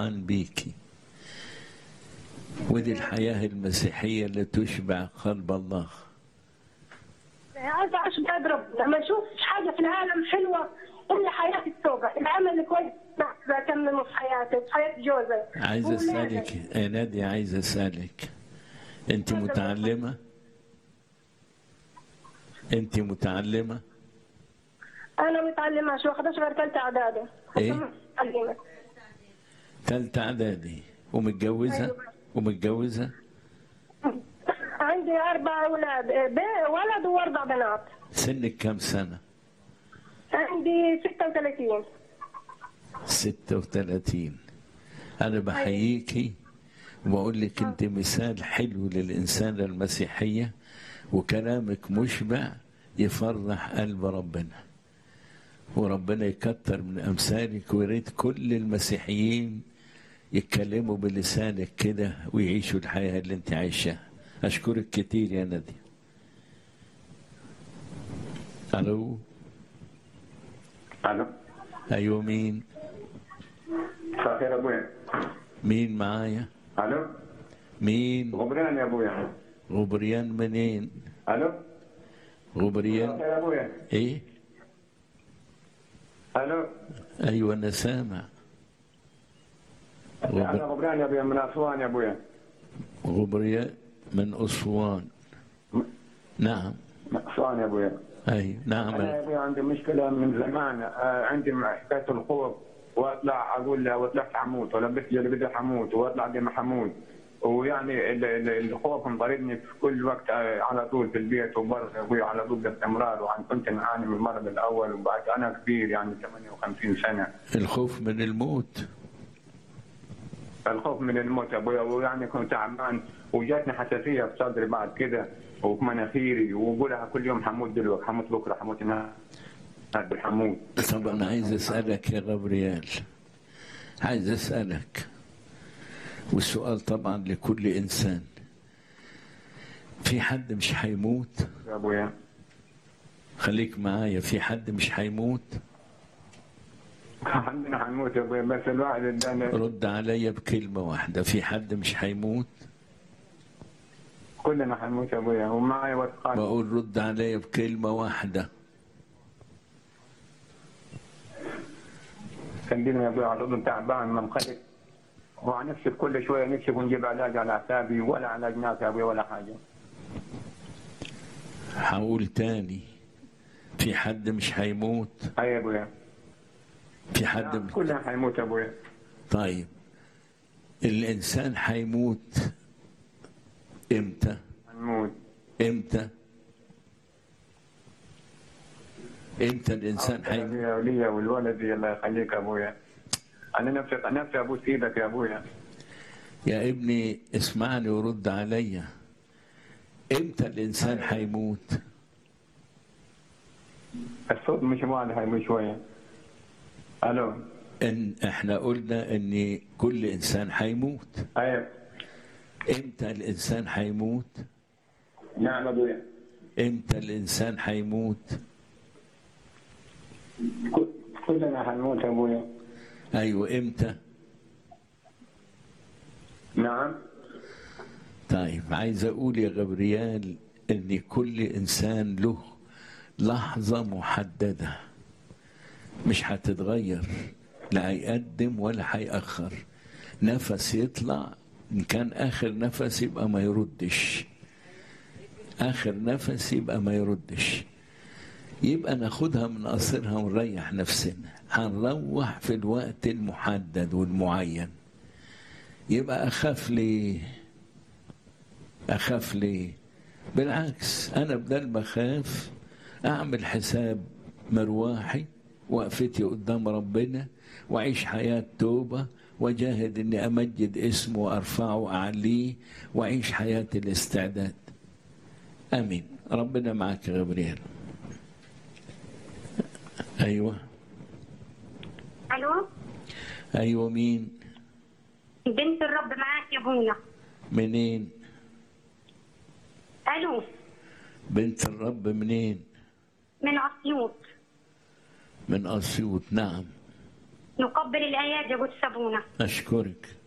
فرحان بيكي ودي الحياة المسيحية اللي تشبع قلب الله عايزه اعيش بعد ربنا ما اشوفش حاجه في العالم حلوه الا حياه التوبه العمل الكويس بكمله في حياتي وفي حياه جوزي عايز وولادي. أسألك يا نادية عايز أسألك أنت متعلمة؟ أنت متعلمة؟ انا متعلمه شو اخدش غير ثالثه اعدادي إيه؟ متعلمه تالتة إعدادي ومتجوزة؟ أيوة. ومتجوزة؟ عندي اربع اولاد ب- ولد واربع بنات سنك كم سنة؟ عندي 36 ستة وثلاثين أنا بحييكي وبقول لك أنت مثال حلو للإنسان المسيحية وكلامك مشبع يفرح قلب ربنا وربنا يكتر من أمثالك ويريد كل المسيحيين يتكلموا بلسانك كده ويعيشوا الحياة اللي أنت عايشاها أشكرك كتير يا نادية ألو الو أيوة مين مساء الخير ابويا مين معايا الو مين غبران يا ابويا غبريان منين الو مساء غبريان الخير يا ابويا ايه الو ايوه انا سامع انا غب... غبران يا ابويا من اسوان يا ابويا غبريان من اسوان نعم من اسوان يا ابويا اي نعم انا يا ابويا عندي مشكله من زمان آه، عندي مع حكايه الخوف واطلع اقول لا وطلعت حموت ولا بس اللي بدي حموت واطلع دي حموت ويعني ال- ال- الخوف مضربني في كل وقت آه، على طول في البيت وبرا يا ابويا على طول باستمرار وعن كنت اعاني من المرض الاول وبعد انا كبير يعني 58 سنه الخوف من الموت الخوف من الموت يا ابويا ويعني كنت تعبان وجاتني حساسيه في صدري بعد كده وفي مناخيري وبقولها كل يوم حموت دلوقتي حموت بكره حموت النهار بالحموت طب انا عايز اسالك يا غبريال عايز اسالك والسؤال طبعا لكل انسان في حد مش هيموت يا ابويا خليك معايا في حد مش هيموت عندنا حنموت يا ابويا بس الواحد اداني رد عليا بكلمة واحدة في حد مش هيموت كلنا حنموت يا ابويا ومعي وثقان بقول رد عليا بكلمة واحدة سنديني يا ابويا على طول تعبان منخلق وعن نفسي كل شويه نفسي ونجيب علاج على حسابي ولا علاج نافع يا ابويا ولا حاجه هقول تاني في حد مش هيموت هاي يا ابويا في حد مش... كلنا حنموت يا ابويا طيب الإنسان هيموت إمتى حنموت إمتى إمتى الإنسان هيموت يا وليا والولد الله يخليك يا ابويا انا نفسي نفسي ابوس ايدك يا ابويا يا ابني اسمعني ورد عليا إمتى الإنسان هيموت الصوت مش واضح هاي شويه الو إن إحنا قلنا إن كل إنسان هيموت هاي إمتى الإنسان هيموت نعم ابويا إمتى الإنسان هيموت كل- كلنا حنموت يا ابويا أيوة إمتى نعم طيب عايز اقول يا غبريال ان كل انسان له لحظة محددة مش هتتغير لا هيقدم ولا هيأخر نفس يطلع ان كان اخر نفس يبقى ما يردش اخر نفس يبقى ما يردش يبقى ناخدها من قصرها ونريح نفسنا هنروح في الوقت المحدد والمعين يبقى اخاف ليه أخاف ليه؟ بالعكس أنا بدل ما أخاف أعمل حساب مرواحي وقفتي قدام ربنا وأعيش حياة توبة وجاهد إني أمجد اسمه وأرفعه وأعليه وأعيش حياة الاستعداد آمين ربنا معك يا غبريل أيوة الو أيوة مين بنت الرب معاك يا ابونا منين الو بنت الرب منين من اسيوط من أسيوط نعم نقبل الآيات يا قدس أبونا أشكرك